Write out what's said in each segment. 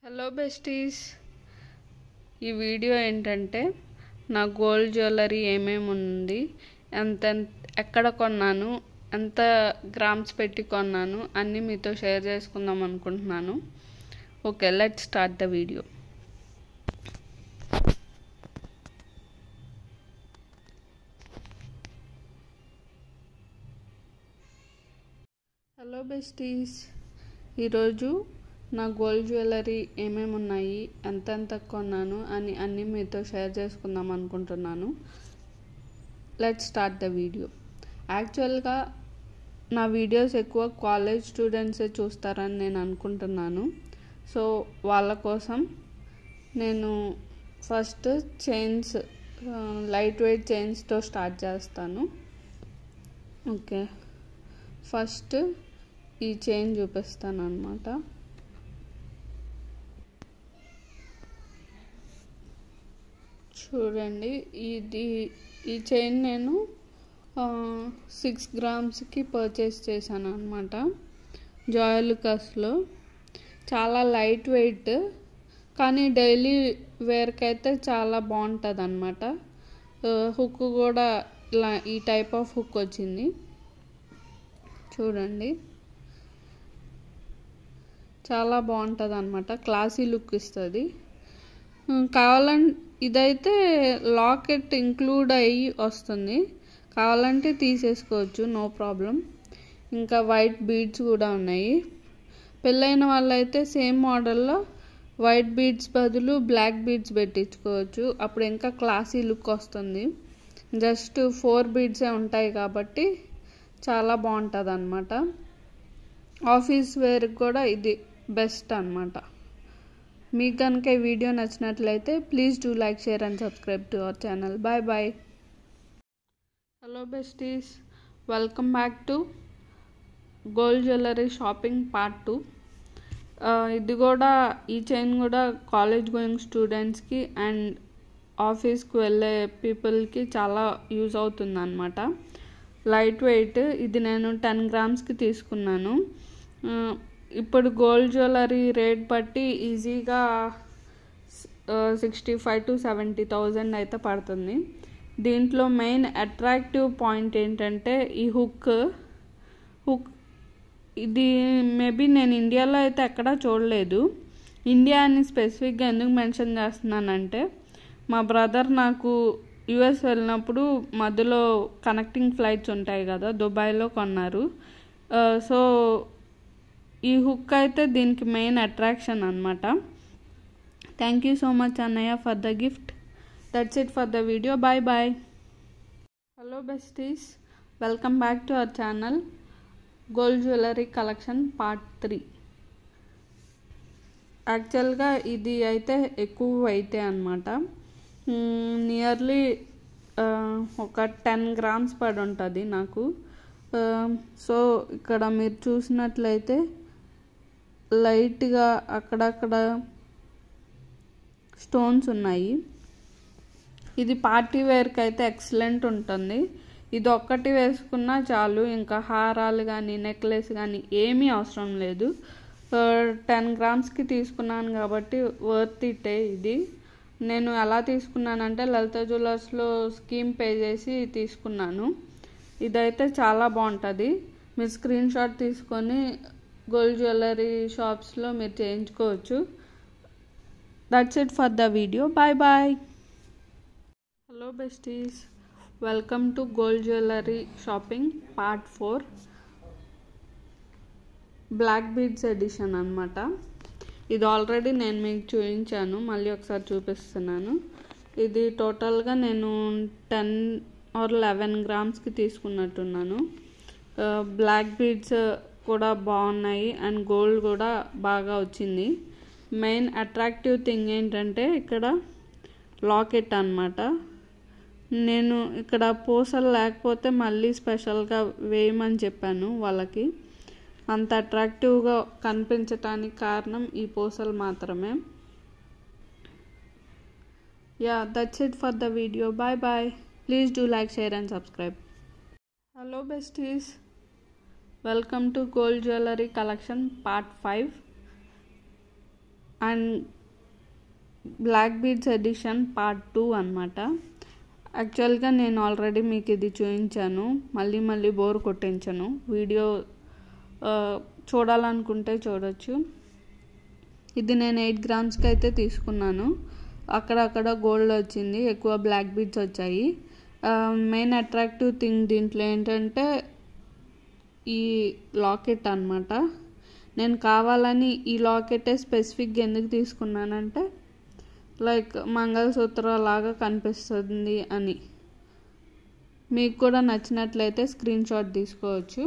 hello besties ఈ video ఏంటంటే నా గోల్డ్ జ్యువెలరీ ఏమేమి ఉంది ఎంత ఎక్కడ కొన్నాను ఎంత గ్రామ్స్ పెట్టి కొన్నాను అన్నీ మీతో షేర్ చేసుకుందాం అనుకుంటున్నాను okay let start the video hello besties ఈరోజు నా గోల్డ్ జ్యువెలరీ ఏమేమి ఉన్నాయి ఎంతెంత కొన్నాను అని అన్నీ మీతో షేర్ చేసుకుందాం అనుకుంటున్నాను లెట్ స్టార్ట్ ద వీడియో యాక్చువల్గా నా వీడియోస్ ఎక్కువ కాలేజ్ స్టూడెంట్సే చూస్తారని నేను అనుకుంటున్నాను సో వాళ్ళ కోసం నేను ఫస్ట్ చైన్స్ లైట్ వెయిట్ చైన్స్తో స్టార్ట్ చేస్తాను ఓకే ఫస్ట్ ఈ చైన్ చూపిస్తాను అనమాట చూడండి ఇది ఈ చైన్ నేను సిక్స్ గ్రామ్స్కి పర్చేస్ చేశాను అనమాట జాయలుకస్లో చాలా లైట్ వెయిట్ కానీ డైలీ వేర్కి అయితే చాలా బాగుంటుంది అనమాట హుక్ కూడా ఇలా ఈ టైప్ ఆఫ్ హుక్ వచ్చింది చూడండి చాలా బాగుంటుంది అనమాట క్లాసీ లుక్ ఇస్తుంది కావాలంటే ఇదైతే లాకెట్ ఇంక్లూడ్ అయ్యి వస్తుంది కావాలంటే తీసేసుకోవచ్చు నో ప్రాబ్లం ఇంకా వైట్ బీడ్స్ కూడా ఉన్నాయి పెళ్ళైన వాళ్ళైతే సేమ్ మోడల్లో వైట్ బీడ్స్ బదులు బ్లాక్ బీడ్స్ పెట్టించుకోవచ్చు అప్పుడు ఇంకా క్లాసీ లుక్ వస్తుంది జస్ట్ ఫోర్ బీడ్సే ఉంటాయి కాబట్టి చాలా బాగుంటుంది అనమాట ఆఫీస్ వేర్కి కూడా ఇది బెస్ట్ అనమాట మీకు కనుక ఈ వీడియో నచ్చినట్లయితే please do like share and subscribe to our channel bye bye hello besties welcome back to gold jewellery shopping part two ఇది కూడా ఈ చైన్ కూడా కాలేజ్ గోయింగ్ స్టూడెంట్స్కి అండ్ ఆఫీస్కి వెళ్ళే పీపుల్కి చాలా యూజ్ అవుతుంది అనమాట లైట్ వెయిట్ ఇది నేను టెన్ గ్రామ్స్కి తీసుకున్నాను ఇప్పుడు గోల్డ్ జ్యువెలరీ రేట్ బట్టి ఈజీగా sixty five to seventy thousand అయితే పడుతుంది దీంట్లో మెయిన్ అట్రాక్టివ్ పాయింట్ ఏంటంటే ఈ హుక్ హుక్ ఇది మేబీ నేను ఇండియాలో అయితే ఎక్కడా చూడలేదు ఇండియా అని స్పెసిఫిక్గా ఎందుకు మెన్షన్ చేస్తున్నానంటే మా బ్రదర్ నాకు యుఎస్ వెళ్ళినప్పుడు మధ్యలో కనెక్టింగ్ ఫ్లైట్స్ ఉంటాయి కదా దుబాయ్లో కొన్నారు సో ఈ హుక్ అయితే దీనికి మెయిన్ అట్రాక్షన్ అనమాట థ్యాంక్ యూ సో మచ్ అన్నయ్య for the gift that's it for the video bye bye hello besties welcome back to our channel gold jewellery collection part three యాక్చువల్గా ఇది అయితే ఎక్కువ అయితే అనమాట నియర్లీ ఒక టెన్ గ్రామ్స్ పడి ఉంటుంది నాకు సో ఇక్కడ మీరు చూసినట్లయితే లైట్గా అక్కడక్కడ స్టోన్స్ ఉన్నాయి ఇది పార్టీ వేర్కి అయితే ఎక్సలెంట్ ఉంటుంది ఇది ఒక్కటి వేసుకున్నా చాలు ఇంకా హారాలు కానీ నెక్లెస్ కానీ ఏమీ అవసరం లేదు టెన్ గ్రామ్స్కి తీసుకున్నాను కాబట్టి వర్త్ ఇటే ఇది నేను ఎలా తీసుకున్నానంటే లలిత జ్యువెలర్స్లో స్కీమ్ పే చేసి తీసుకున్నాను ఇదైతే చాలా బాగుంటుంది మీరు స్క్రీన్ షాట్ తీసుకొని గోల్డ్ జ్యువెలరీ షాప్స్లో మీరు చేయించుకోవచ్చు that's it for the video bye bye hello besties welcome to gold jewellery shopping part four black beads edition అనమాట ఇది ఆల్రెడీ నేను మీకు చూపించాను మళ్ళీ ఒకసారి చూపిస్తున్నాను ఇది టోటల్గా నేను టెన్ ఆర్ లెవెన్ గ్రామ్స్కి తీసుకున్నట్టున్నాను బ్లాక్ బీడ్స్ కూడా బాగున్నాయి అండ్ గోల్డ్ కూడా బాగా వచ్చింది మెయిన్ అట్రాక్టివ్ థింగ్ ఏంటంటే ఇక్కడ లాకెట్ అనమాట నేను ఇక్కడ పూసలు లేకపోతే మళ్ళీ స్పెషల్గా వేయమని చెప్పాను వాళ్ళకి అంత అట్రాక్టివ్గా కనిపించటానికి కారణం ఈ పూసలు మాత్రమే yeah that's it for the video bye bye please do like share and subscribe hello besties welcome to gold jewellery collection part five and black beads edition part two అనమాట యాక్చువల్గా నేను ఆల్రెడీ మీకు ఇది చూపించాను మళ్ళీ మళ్ళీ బోర్ కొట్టించను వీడియో చూడాలనుకుంటే చూడొచ్చు ఇది నేను ఎయిట్ గ్రామ్స్కి అయితే తీసుకున్నాను అక్కడక్కడ గోల్డ్ వచ్చింది ఎక్కువ బ్లాక్ బీడ్స్ వచ్చాయి మెయిన్ అట్రాక్టివ్ థింగ్ దీంట్లో ఏంటంటే ఈ లాకెట్ అనమాట నేను కావాలని ఈ లాకెటే స్పెసిఫిక్గా ఎందుకు తీసుకున్నానంటే లైక్ మంగళసూత్ర లాగా కనిపిస్తుంది అని మీకు కూడా నచ్చినట్లయితే స్క్రీన్ షాట్ తీసుకోవచ్చు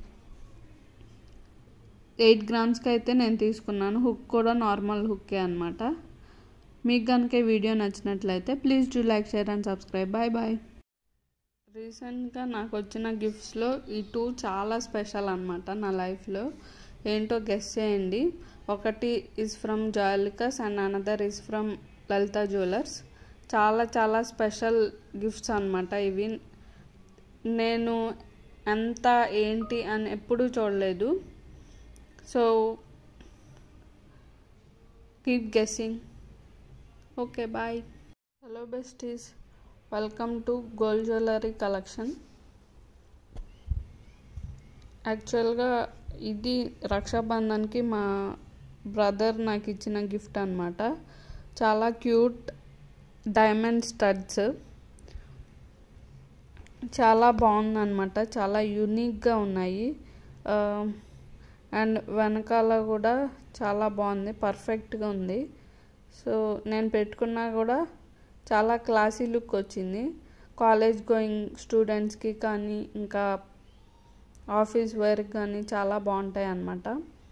ఎయిట్ గ్రామ్స్కి అయితే నేను తీసుకున్నాను హుక్ కూడా నార్మల్ హుక్కే అనమాట మీకు కనుక ఈ వీడియో నచ్చినట్లయితే please do like share and subscribe bye bye రీసెంట్గా నాకు వచ్చిన గిఫ్ట్స్లో ఈ టూ చాలా స్పెషల్ అనమాట నా లైఫ్లో ఏంటో గెస్ చేయండి ఒకటి is from Joyalukkas and another is from Lalitha jewellers చాలా చాలా స్పెషల్ గిఫ్ట్స్ అనమాట ఇవి నేను ఎంత ఏంటి అని ఎప్పుడూ చూడలేదు so keep guessing okay bye hello besties welcome to gold jewellery collection యాక్చువల్గా ఇది రక్షాబంధన్కి మా బ్రదర్ నాకు ఇచ్చిన గిఫ్ట్ అనమాట చాలా క్యూట్ డైమండ్ స్టడ్స్ చాలా బాగుందన్నమాట చాలా యూనిక్గా ఉన్నాయి అండ్ వెనకాల కూడా చాలా బాగుంది పర్ఫెక్ట్గా ఉంది సో నేను పెట్టుకున్నా కూడా చాలా క్లాసీ లుక్ వచ్చింది కాలేజ్ గోయింగ్ స్టూడెంట్స్కి కానీ ఇంకా ఆఫీస్ వేర్కి కానీ చాలా బాగుంటాయి అన్నమాట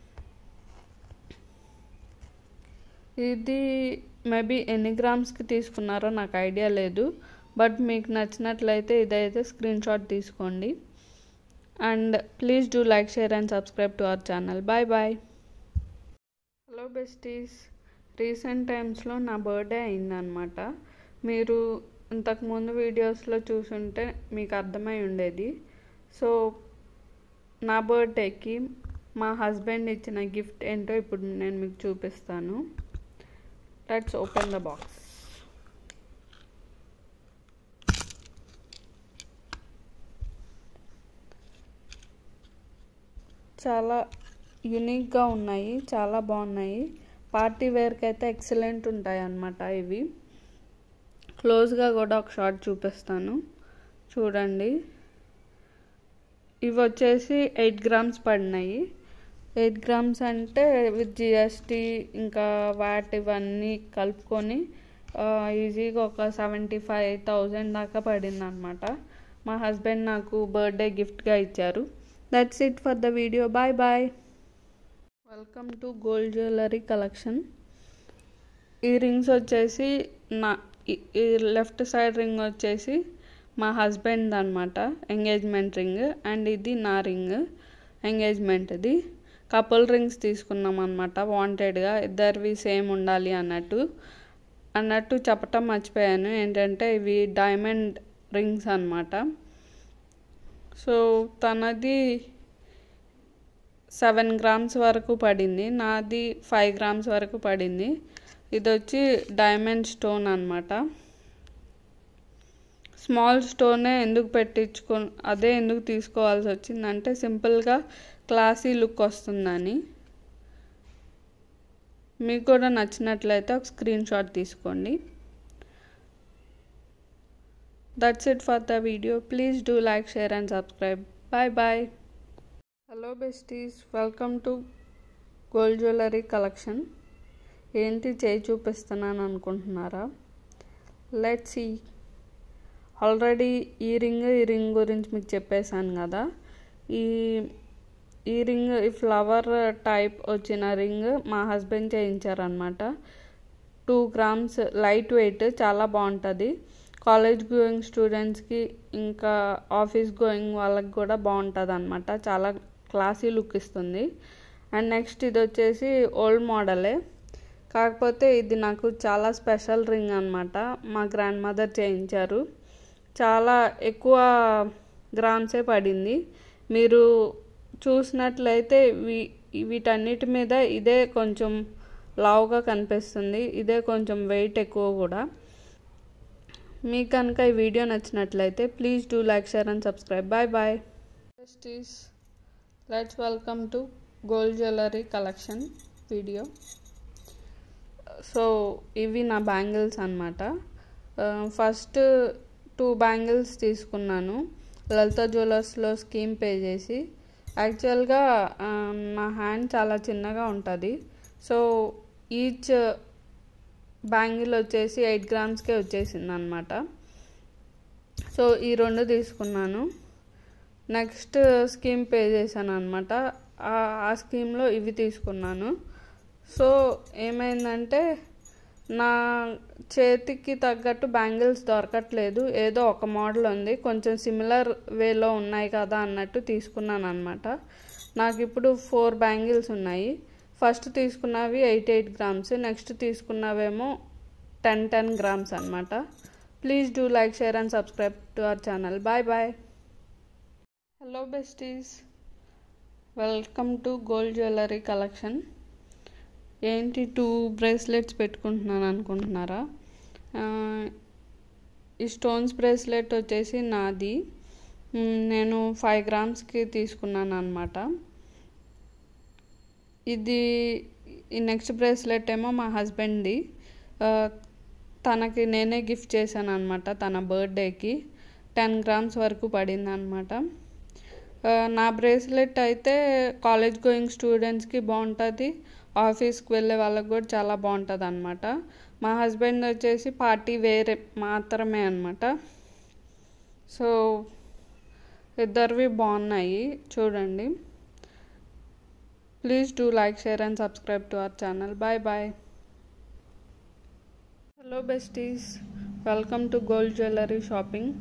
ఇది మేబీ ఎన్ని గ్రామ్స్కి తీసుకున్నారో నాకు ఐడియా లేదు బట్ మీకు నచ్చినట్లయితే ఇదైతే స్క్రీన్ షాట్ తీసుకోండి and please do like share and subscribe to our channel bye bye hello besties recent టైమ్స్లో నా బర్త్డే అయిందనమాట మీరు ఇంతకుముందు వీడియోస్లో చూసుంటే మీకు అర్థమై ఉండేది సో నా బర్త్డేకి మా హస్బెండ్ ఇచ్చిన గిఫ్ట్ ఏంటో ఇప్పుడు నేను మీకు చూపిస్తాను లెట్స్ ఓపెన్ ద బాక్స్ చాలా యూనిక్గా ఉన్నాయి చాలా బాగున్నాయి పార్టీ వేర్కి అయితే ఎక్సలెంట్ ఉంటాయి అన్నమాట ఇవి క్లోజ్గా కూడా ఒక షార్ట్ చూపిస్తాను చూడండి ఇవి వచ్చేసి ఎయిట్ గ్రామ్స్ పడినాయి ఎయిట్ గ్రామ్స్ అంటే విత్ జిఎస్టీ ఇంకా వాట్ ఇవన్నీ కలుపుకొని ఈజీగా ఒక సెవెంటీ ఫైవ్ థౌజండ్ దాకా పడింది అనమాట మా హస్బెండ్ నాకు బర్త్డే గిఫ్ట్గా ఇచ్చారు that's it for the video bye bye welcome to gold jewellery collection ఈ రింగ్స్ వచ్చేసి నా ఈ లెఫ్ట్ సైడ్ రింగ్ వచ్చేసి మా హస్బెండ్ అనమాట ఎంగేజ్మెంట్ రింగ్ అండ్ ఇది నా రింగ్ ఎంగేజ్మెంట్ది కపుల్ రింగ్స్ తీసుకున్నాం అనమాట వాంటెడ్గా ఇద్దరివి సేమ్ ఉండాలి అన్నట్టు అన్నట్టు చెప్పటం మర్చిపోయాను ఏంటంటే ఇవి డైమండ్ రింగ్స్ అనమాట సో తనది సెవెన్ గ్రామ్స్ వరకు పడింది నాది ఫైవ్ గ్రామ్స్ వరకు పడింది ఇది వచ్చి డైమండ్ స్టోన్ అనమాట స్మాల్ స్టోనే ఎందుకు పెట్టించుకో అదే ఎందుకు తీసుకోవాల్సి వచ్చిందంటే సింపుల్గా క్లాసీ లుక్ వస్తుందని మీకు కూడా నచ్చినట్లయితే ఒక స్క్రీన్ షాట్ తీసుకోండి that's it for the video please do like share and subscribe bye bye hello besties welcome to gold jewellery collection ఏంటి చేయి చూపిస్తున్నాను అనుకుంటున్నారా లెట్ సి ఆల్రెడీ ఈ రింగ్ ఈ రింగ్ గురించి మీకు చెప్పేశాను కదా ఈ ఈ రింగ్ ఈ ఫ్లవర్ టైప్ వచ్చిన రింగ్ మా హస్బెండ్ చేయించారనమాట టూ గ్రామ్స్ లైట్ వెయిట్ చాలా బాగుంటుంది కాలేజ్ గోయింగ్ స్టూడెంట్స్కి ఇంకా ఆఫీస్ గోయింగ్ వాళ్ళకి కూడా బాగుంటుంది అనమాట చాలా క్లాసీ లుక్ ఇస్తుంది అండ్ నెక్స్ట్ ఇది వచ్చేసి ఓల్డ్ మోడలే కాకపోతే ఇది నాకు చాలా స్పెషల్ రింగ్ అనమాట మా గ్రాండ్ మదర్ చేయించారు చాలా ఎక్కువ గ్రామ్సే పడింది మీరు చూసినట్లయితే వీ వీటన్నిటి మీద ఇదే కొంచెం లావుగా కనిపిస్తుంది ఇదే కొంచెం వెయిట్ ఎక్కువ కూడా మీకు కనుక ఈ వీడియో నచ్చినట్లయితే please do like share and subscribe bye bye is let's welcome to gold jewellery collection video so ఇవి నా బ్యాంగిల్స్ అనమాట ఫస్ట్ టూ బ్యాంగిల్స్ తీసుకున్నాను లలిత జ్యువెలర్స్లో స్కీమ్ పే చేసి యాక్చువల్గా నా హ్యాండ్ చాలా చిన్నగా ఉంటుంది సో ఈచ్ బ్యాంగిల్ వచ్చేసి ఎయిట్ గ్రామ్స్కే వచ్చేసింది అనమాట సో ఈ రెండు తీసుకున్నాను నెక్స్ట్ స్కీమ్ పే చేశాను అనమాట ఆ స్కీమ్లో ఇవి తీసుకున్నాను సో ఏమైందంటే నా చేతికి తగ్గట్టు బ్యాంగిల్స్ దొరకట్లేదు ఏదో ఒక మోడల్ ఉంది కొంచెం సిమిలర్ వేలో ఉన్నాయి కదా అన్నట్టు తీసుకున్నాను అనమాట నాకు ఇప్పుడు ఫోర్ బ్యాంగిల్స్ ఉన్నాయి ఫస్ట్ తీసుకున్నవి ఎయిట్ ఎయిట్ గ్రామ్స్ నెక్స్ట్ తీసుకున్నవేమో టెన్ టెన్ గ్రామ్స్ అనమాట please do like share and subscribe to our channel bye bye hello besties welcome to gold jewellery collection ఏంటి టూ బ్రేస్లెట్స్ పెట్టుకుంటున్నాను అనుకుంటున్నారా ఈ స్టోన్స్ బ్రేస్లెట్ వచ్చేసి నాది నేను ఫైవ్ గ్రామ్స్కి తీసుకున్నాను అనమాట ఇది ఈ నెక్స్ట్ బ్రేస్లెట్ ఏమో మా హస్బెండ్ది తనకి నేనే గిఫ్ట్ చేశాను అనమాట తన బర్త్డేకి టెన్ గ్రామ్స్ వరకు పడింది అనమాట నా బ్రేస్లెట్ అయితే కాలేజ్ గోయింగ్ స్టూడెంట్స్కి బాగుంటుంది ఆఫీస్కి వెళ్ళే వాళ్ళకి కూడా చాలా బాగుంటుంది అనమాట మా హస్బెండ్ వచ్చేసి పార్టీ వేరే మాత్రమే అనమాట సో ఇద్దరివి బాగున్నాయి చూడండి please do like share and subscribe to our channel bye bye hello besties welcome to gold jewellery shopping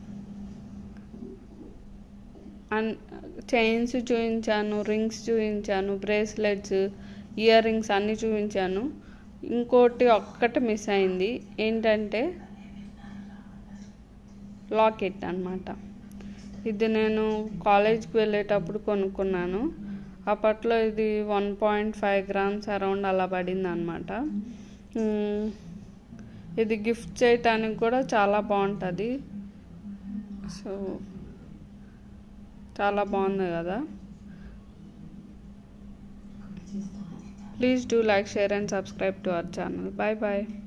and chains చూపించాను రింగ్స్ చూపించాను బ్రేస్లెట్స్ ఇయర్ రింగ్స్ అన్నీ చూపించాను ఇంకోటి ఒక్కటి మిస్ అయింది ఏంటంటే లాకెట్ అనమాట ఇది నేను కాలేజ్కి వెళ్ళేటప్పుడు కొనుక్కున్నాను అప్పట్లో ఇది one point five grams around అలా పడింది అనమాట ఇది గిఫ్ట్ చేయటానికి కూడా చాలా బాగుంటుంది సో చాలా బాగుంది కదా please do like share and subscribe to our channel bye bye